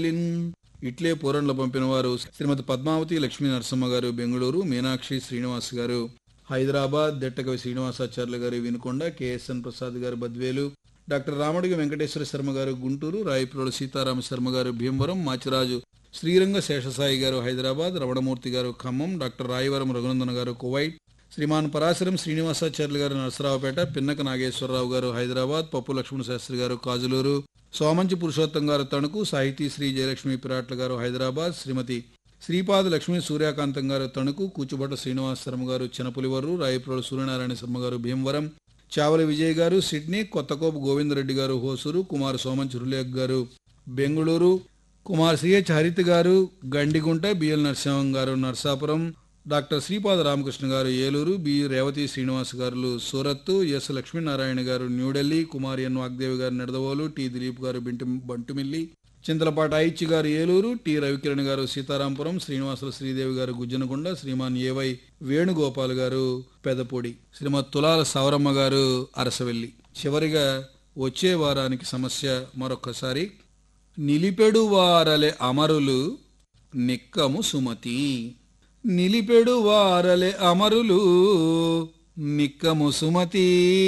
Lin ఇట్లే పూరంలో పంపిన వారు శ్రీమతి పద్మావతి లక్ష్మీ నరసింహ గారు బెంగళూరు మీనాక్షి శ్రీనివాస్ గారు హైదరాబాద్ దెట్టకవి శ్రీనివాసాచార్యులు గారు వినుకొండ కెఎస్ఎన్ ప్రసాద్ గారు బద్వేలు డాక్టర్ రామడిగి వెంకటేశ్వర శర్మ గారు గుంటూరు రాయప్రోలు సీతారామ శర్మ గారు భీమవరం మాచిరాజు శ్రీరంగ శేషసాయి గారు హైదరాబాద్ రమణమూర్తి గారు ఖమ్మం డాక్టర్ రాయవరం రఘునందన్ గారు కువైట్ శ్రీమాన్ పరాశరం శ్రీనివాసాచార్యులు గారు నరసరావుపేట పిన్నక నాగేశ్వరరావు గారు హైదరాబాద్ పప్పు లక్ష్మణ శాస్త్రి గారు కాజులూరు సోమంచి పురుషోత్తం గారు తణుకు సాహితీ శ్రీ జయలక్ష్మి పిరాట్ల గారు హైదరాబాద్ శ్రీమతి శ్రీపాద లక్ష్మీ సూర్యకాంతం గారు తణుకు కూచుబట్ట శ్రీనివాస శర్మ గారు చినపులివర్రు రాయప్రోలు సూర్యనారాయణ శర్మ గారు భీమవరం చావలి విజయ్ గారు సిడ్నీ కొత్తకోపు గోవిందరెడ్డి గారు హోసూరు కుమార్ సోమంచి రులేక్ గారు బెంగళూరు కుమార్ సిహెచ్ హరిత్ గారు గండిగుంట బిఎల్ నరసింహం గారు నర్సాపురం డాక్టర్ శ్రీపాద రామకృష్ణ గారు ఏలూరు బి రేవతి శ్రీనివాస్ గారు సూరత్ ఎస్ లక్ష్మీనారాయణ గారు న్యూఢిల్లీ కుమార్ ఎన్ వాగ్దేవి గారు నిడదవోలు టి దిలీప్ గారు బింటు బంటుమిల్లి చింతలపాటి ఐచి గారు ఏలూరు టి రవికిరణ్ గారు సీతారాంపురం శ్రీనివాసుల శ్రీదేవి గారు గుజ్జనకొండ శ్రీమాన్ ఏవై వేణుగోపాల్ గారు పెదపొడి శ్రీమతి తులాల సవరమ్మ గారు అరసవెల్లి చివరిగా వచ్చే వారానికి సమస్య మరొక్కసారి నిలిపెడు వారలే అమరులు నిక్కము సుమతి నిలిపెడు వారలే అమరులు నిక్కము సుమతి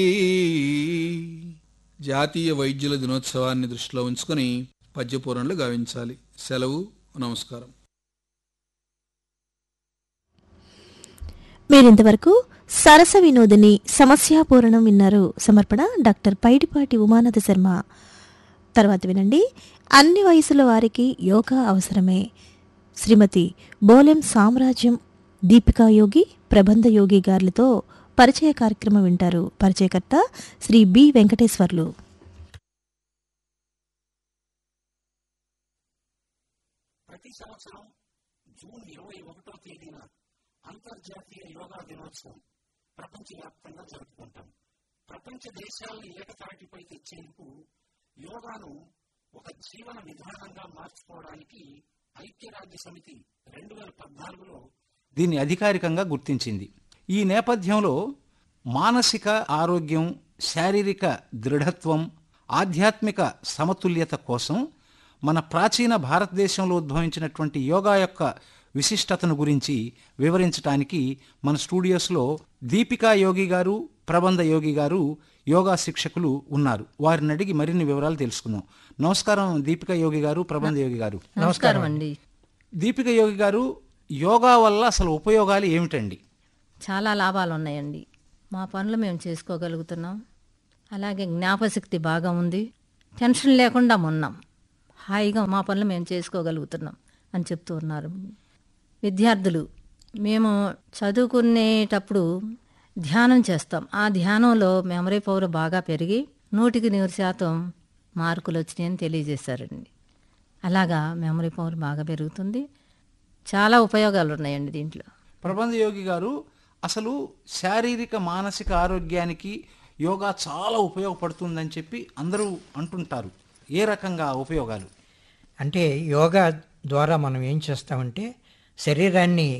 జాతీయ వైద్యుల దినోత్సవాన్ని దృష్టిలో ఉంచుకొని పద్యపూరణలు గావించాలి సెలవు నమస్కారం మీరింతవరకు సరస వినోదిని సమస్యాపూరణం విన్నారు సమర్పణ డాక్టర్ పైడిపాటి ఉమానాథ శర్మ తర్వాత వినండి అన్ని వయసుల వారికి యోగా అవసరమే శ్రీమతి బోలెం సామ్రాజ్యం దీపికా యోగి ప్రబంధ యోగి గారులతో పరిచయ కార్యక్రమం వింటారు పరిచయకర్త శ్రీ బి వెంకటేశ్వర్లు ప్రతి సంవత్సరం జూన్ ఇరవై ఒకటో తేదీన అంతర్జాతీయ యోగా దినోత్సవం ప్రపంచవ్యాప్తంగా జరుపుకుంటాం ప్రపంచ దేశాలను ఏకతాటిపై తెచ్చేందుకు యోగాను ఒక జీవన విధానంగా మార్చుకోవడానికి ఐక్యరాజ్య సమితి రెండు వేల పద్నాలుగులో దీన్ని అధికారికంగా గుర్తించింది ఈ నేపథ్యంలో మానసిక ఆరోగ్యం శారీరక దృఢత్వం ఆధ్యాత్మిక సమతుల్యత కోసం మన ప్రాచీన భారతదేశంలో ఉద్భవించినటువంటి యోగా యొక్క విశిష్టతను గురించి వివరించడానికి మన స్టూడియోస్లో దీపికా యోగి గారు ప్రబంధ యోగి గారు యోగా శిక్షకులు ఉన్నారు వారిని అడిగి మరిన్ని వివరాలు తెలుసుకుందాం నమస్కారం దీపికా యోగి గారు ప్రబంధ యోగి గారు నమస్కారం అండి దీపిక యోగి గారు యోగా వల్ల అసలు ఉపయోగాలు ఏమిటండి చాలా లాభాలు ఉన్నాయండి మా పనులు మేము చేసుకోగలుగుతున్నాం అలాగే జ్ఞాపశక్తి బాగా ఉంది టెన్షన్ లేకుండా ఉన్నాం హాయిగా మా పనులు మేము చేసుకోగలుగుతున్నాం అని చెప్తూ ఉన్నారు విద్యార్థులు మేము చదువుకునేటప్పుడు ధ్యానం చేస్తాం ఆ ధ్యానంలో మెమరీ పవర్ బాగా పెరిగి నూటికి నూరు శాతం మార్కులు వచ్చినాయని తెలియజేశారండి అలాగా మెమరీ పవర్ బాగా పెరుగుతుంది చాలా ఉపయోగాలు ఉన్నాయండి దీంట్లో ప్రబంధ యోగి గారు అసలు శారీరక మానసిక ఆరోగ్యానికి యోగా చాలా ఉపయోగపడుతుందని చెప్పి అందరూ అంటుంటారు ఏ రకంగా ఉపయోగాలు అంటే యోగా ద్వారా మనం ఏం చేస్తామంటే శరీరాన్ని